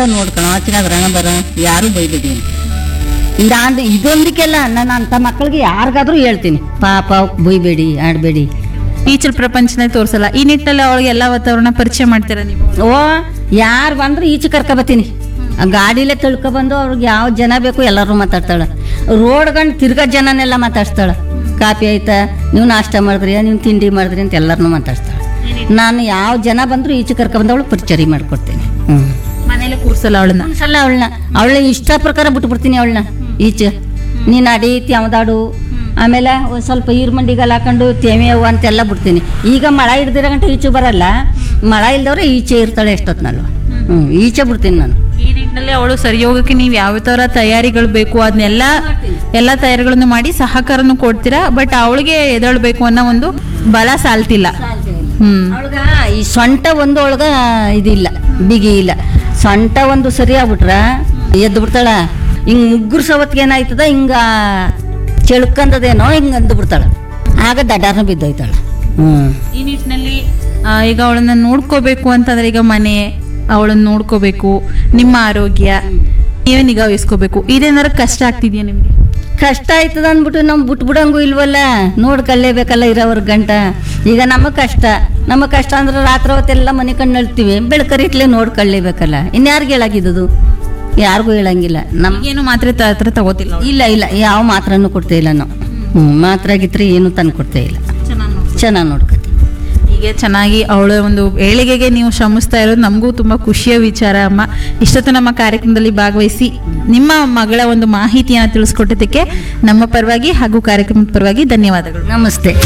ನೋಡ್ಕೊಳ ಆಚಿನಾಗ ರಣ ಬರ ಯಾರು ಬೈಬೇಡಿ ನಾನು ಇದೊಂದಕ್ಕೆಲ್ಲ ನಾನು ಅಂಥ ಮಕ್ಕಳಿಗೆ ಯಾರಿಗಾದ್ರೂ ಹೇಳ್ತೀನಿ ಪಾಪ ಬೈಬೇಡಿ ಆಡಬೇಡಿ ಈಚಲ್ ಪ್ರಪಂಚನೇ ತೋರ್ಸಲ್ಲ ಈ ನಿಟ್ಟಲ್ಲಿ ಅವಳಿಗೆ ಎಲ್ಲ ವಾತಾವರಣ ಪರಿಚಯ ಮಾಡ್ತೀರಾ ನೀವು ಓ ಯಾರು ಬಂದ್ರು ಈಚೆ ಕರ್ಕೊಬತ್ತೀನಿ ಆ ಗಾಡಿಲೇ ತಿಳ್ಕೊಬಂದು ಅವ್ರಿಗೆ ಯಾವ ಜನ ಬೇಕು ಎಲ್ಲರೂ ಮಾತಾಡ್ತಾಳೆ ರೋಡ್ ಗಂಡು ತಿರ್ಗೋ ಜನನೆಲ್ಲ ಮಾತಾಡ್ಸ್ತಾಳೆ ಕಾಫಿ ಆಯ್ತಾ ನೀವು ನಾಷ್ಟ ಮಾಡಿದ್ರಿ ನೀವು ತಿಂಡಿ ಮಾಡಿದ್ರಿ ಅಂತ ಎಲ್ಲರನ್ನೂ ಮಾತಾಡ್ತಾಳೆ ನಾನು ಯಾವ ಜನ ಬಂದರೂ ಈಚೆ ಕರ್ಕೊಬಂದು ಪರಿಚಯ ಮಾಡ್ಕೊಡ್ತೀನಿ ಹ್ಞೂ ಮನೇಲೆ ಕೂರ್ಸಲ್ಲ ಅವಳನ್ನ ಒಂದ್ಸಲ ಅವಳನ್ನ ಅವಳ ಇಷ್ಟ ಪ್ರಕಾರ ಬಿಟ್ಬಿಡ್ತೀನಿ ಅವಳನ್ನ ಈಚೆ ನೀನು ಅಡೀತಿ ಅವದಾಡು ಆಮೇಲೆ ಒಂದು ಸ್ವಲ್ಪ ಈರ್ಮಂಡಿಗೆಲ್ಲ ಹಾಕೊಂಡು ತೆಮೆಯವು ಅಂತೆಲ್ಲ ಬಿಡ್ತೀನಿ ಈಗ ಮಳೆ ಹಿಡ್ದಿರೋ ಗಂಟೆ ಈಚೆ ಬರಲ್ಲ ಮಳೆ ಇಲ್ದವ್ರೆ ಈಚೆ ಇರ್ತಾಳೆ ಎಷ್ಟೊತ್ತಿನಲ್ವ ಹ್ಞೂ ಈಚೆ ಬಿಡ್ತೀನಿ ನಾನು ಈ ನಿಟ್ಟಿನಲ್ಲಿ ಅವಳು ಸರಿ ಹೋಗಕ್ಕೆ ನೀವು ಯಾವ ತರ ತಯಾರಿಗಳು ಬೇಕು ಅದನ್ನೆಲ್ಲ ಎಲ್ಲ ತಯಾರಿಗಳನ್ನು ಮಾಡಿ ಸಹಕಾರನು ಕೊಡ್ತೀರಾ ಬಟ್ ಅವಳಿಗೆ ಎದಳ್ಬೇಕು ಅನ್ನೋ ಒಂದು ಬಲ ಸಾಲ್ತಿಲ್ಲ ಹ್ಮ್ ಅವಳಗ ಈ ಸೊಂಟ ಒಂದು ಒಳಗ ಇದಿಲ್ಲ ಬಿಗಿ ಇಲ್ಲ ಸೊಂಟ ಒಂದು ಸರಿ ಆಗ್ಬಿಟ್ರ ಎದ್ದು ಬಿಡ್ತಾಳ ಹಿಂಗ್ ಮುಗ್ಗುರು ಸವತ್ಗೆ ಏನಾಯ್ತದ ಹಿಂಗ ಚೆಳ್ಕಂದದೇನೋ ಹಿಂಗ ಅಂದು ಬಿಡ್ತಾಳ ಆಗ ದಡ್ಡಾರನ ಬಿದ್ದೋಯ್ತಾಳ ಹ್ಮ್ ಈ ನಿಟ್ಟಿನಲ್ಲಿ ಆ, ಈಗ ಅವಳನ್ನ ನೋಡ್ಕೋಬೇಕು ಅಂತಂದ್ರೆ ಈಗ ಮನೆ ಅವಳನ್ನ ನೋಡ್ಕೋಬೇಕು ನಿಮ್ಮ ಆರೋಗ್ಯ ನೀವೇ ನಿಗಾ ವಹಿಸ್ಕೋಬೇಕು ಇದೇನಾರ ಕಷ್ಟ ಆಗ್ತಿದ್ಯಾ ನಿಮ್ಗೆ ಕಷ್ಟ ಆಯ್ತದ ಅಂದ್ಬಿಟ್ಟು ನಾವು ಬಿಟ್ಬಿಡಂಗೂ ಇಲ್ವಲ್ಲ ನೋಡ್ಕೊಳ್ಳೇಬೇಕಲ್ಲ ಇರೋವ್ರ ಗಂಟ ಈಗ ನಮಗೆ ಕಷ್ಟ ನಮ್ಮ ಕಷ್ಟ ಅಂದ್ರೆ ರಾತ್ರಿ ಹೊತ್ತೆಲ್ಲ ಮನೆ ಕಣ್ಣು ಅಳ್ತೀವಿ ಬೆಳಕರಿತ್ಲೆ ನೋಡ್ಕೊಳ್ಳೇಬೇಕಲ್ಲ ಇನ್ಯಾರಿಗೆ ಹೇಳಾಗಿದ್ದು ಯಾರಿಗೂ ಹೇಳಂಗಿಲ್ಲ ನಮ್ ಏನು ಮಾತ್ರೆ ತ- ಹತ್ರ ತಗೋತಿಲ್ಲ ಅವ್ಳು. ಇಲ್ಲ ಇಲ್ಲ ಯಾವ ಮಾತ್ರನೂ ಕೊಡ್ತೇ ಇಲ್ಲ ನಾವು ಹ್ಞೂ ಮಾತ್ರ ಗಿತ್ರ ಏನು ತಂದು ಕೊಡ್ತೇ ಇಲ್ಲ ಚೆನ್ನಾಗಿ ನೋಡ್ಕೊತೀವಿ ಹೀಗೆ ಚೆನ್ನಾಗಿ ಅವಳ ಒಂದು ಏಳಿಗೆಗೆ ನೀವು ಶ್ರಮಿಸ್ತಾ ಇರೋದು ನಮಗೂ ತುಂಬ ಖುಷಿಯ ವಿಚಾರ ಅಮ್ಮ ಇಷ್ಟೊತ್ತು ನಮ್ಮ ಕಾರ್ಯಕ್ರಮದಲ್ಲಿ ಭಾಗವಹಿಸಿ ನಿಮ್ಮ ಮಗಳ ಒಂದು ಮಾಹಿತಿಯನ್ನು ತಿಳಿಸ್ಕೊಟ್ಟಿದ್ದಕ್ಕೆ ನಮ್ಮ ಪರವಾಗಿ ಹಾಗೂ ಕಾರ್ಯಕ್ರಮದ ಪರವಾಗಿ ಧನ್ಯವಾದಗಳು ನಮಸ್ತೆ